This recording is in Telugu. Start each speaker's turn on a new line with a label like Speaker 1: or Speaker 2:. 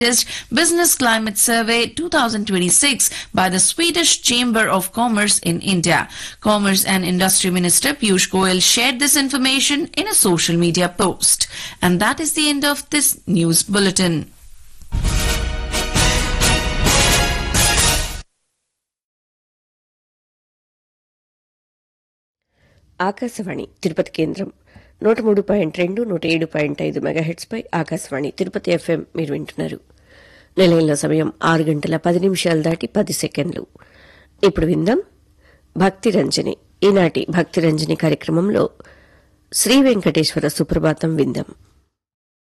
Speaker 1: Business Climate Survey 2026 by the Swedish Chamber of Commerce in India. Commerce and Industry Minister Piyush Goyal shared this information in a social media post. And that is the end of this news bulletin.
Speaker 2: Akashvani Tirupati కేంద్రం నూట మూడు పాయింట్ రెండు నూట ఏడు పాయింట్ ఐదు మెగాహెట్స్పై ఆకాశవాణి తిరుపతి ఎఫ్ఎం మీరు వింటున్నారు నిలయంలో సమయం ఆరు గంటల పది నిమిషాలు దాటి పది సెకండ్లు ఇప్పుడు విందాం భక్తి రంజని ఈనాటి భక్తి రంజని కార్యక్రమంలో శ్రీ వెంకటేశ్వర సుప్రభాతం విందాం